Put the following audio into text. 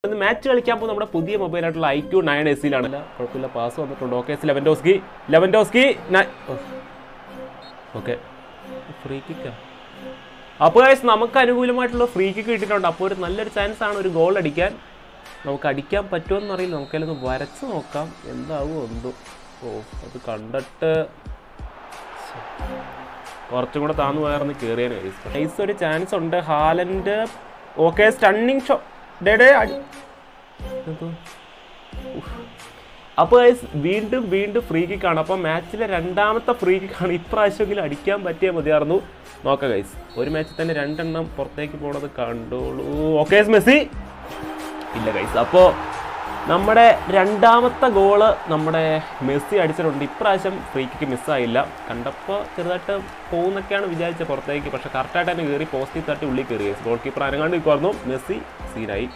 ഇന്ന് മാച്ച് കളിക്കാൻ പോകുന്ന നമ്മുടെ പുതിയ മൊബൈലായിട്ടുള്ള ഐ ടു നയൻ എസ് സിയിലാണ് കുഴപ്പമില്ല പാസ് വന്നിട്ടുണ്ട് okay yes Lewandowski Lewandowski okay free കിക്കാ അപ്പോൾ ഗൈസ് നമുക്ക് അനുകൂലമായിട്ടുള്ള ഫ്രീ കിക്ക് കിട്ടിയിട്ടുണ്ട് അപ്പോൾ ഒരു നല്ലൊരു ചാൻസ് ആണ് ഒരു ഗോൾ അടിക്കാൻ നമുക്ക് അടിക്കാൻ പറ്റുമെന്ന് അറിയില്ല നമുക്കതിലൊന്ന് വരച്ച് നോക്കാം എന്താവും എന്തോ ഓ അത് കണ്ടിട്ട് കുറച്ചും കൂടെ താന്നു പോയാർന്ന് കയറിയാൻ ഗൈസ് ഒരു ചാൻസ് ഉണ്ട് ഹാലൻഡ് ഓക്കെ സ്റ്റണ്ണിങ് ഷോ ഡേ ഡേ അടി എന്തോ അപ്പോൾ ഗൈസ് വീണ്ടും വീണ്ടും ഫ്രീ കിക്കാണ് അപ്പോൾ മാച്ചിലെ രണ്ടാമത്തെ ഫ്രീ കിക്കാണ് ഇപ്രാവശ്യമെങ്കിലും അടിക്കാൻ പറ്റിയാൽ മതിയായിരുന്നു നോക്കാം ഗൈസ് ഒരു മാച്ചിൽ തന്നെ രണ്ടെണ്ണം പുറത്തേക്ക് പോണത് കണ്ടോളൂ ഓക്കെ മെസ്സി ഇല്ല ഗൈസ് അപ്പോൾ നമ്മുടെ രണ്ടാമത്തെ ഗോള് നമ്മുടെ മെസ്സി അടിച്ചിട്ടുണ്ട് ഇപ്രാവശ്യം ഫ്രീ കിക്ക് മിസ്സായില്ല കണ്ടപ്പോൾ ചെറുതായിട്ട് പോകുന്നൊക്കെയാണ് വിചാരിച്ചത് പുറത്തേക്ക് പക്ഷെ കറക്റ്റായിട്ട് തന്നെ കയറി പോസ്റ്റിൽ തട്ടി ഉള്ളിൽ കയറി ഗോൾ കീപ്പർ അനങ്ങാണ്ട് നിൽക്കുമായിരുന്നു മെസ്സി സീനായി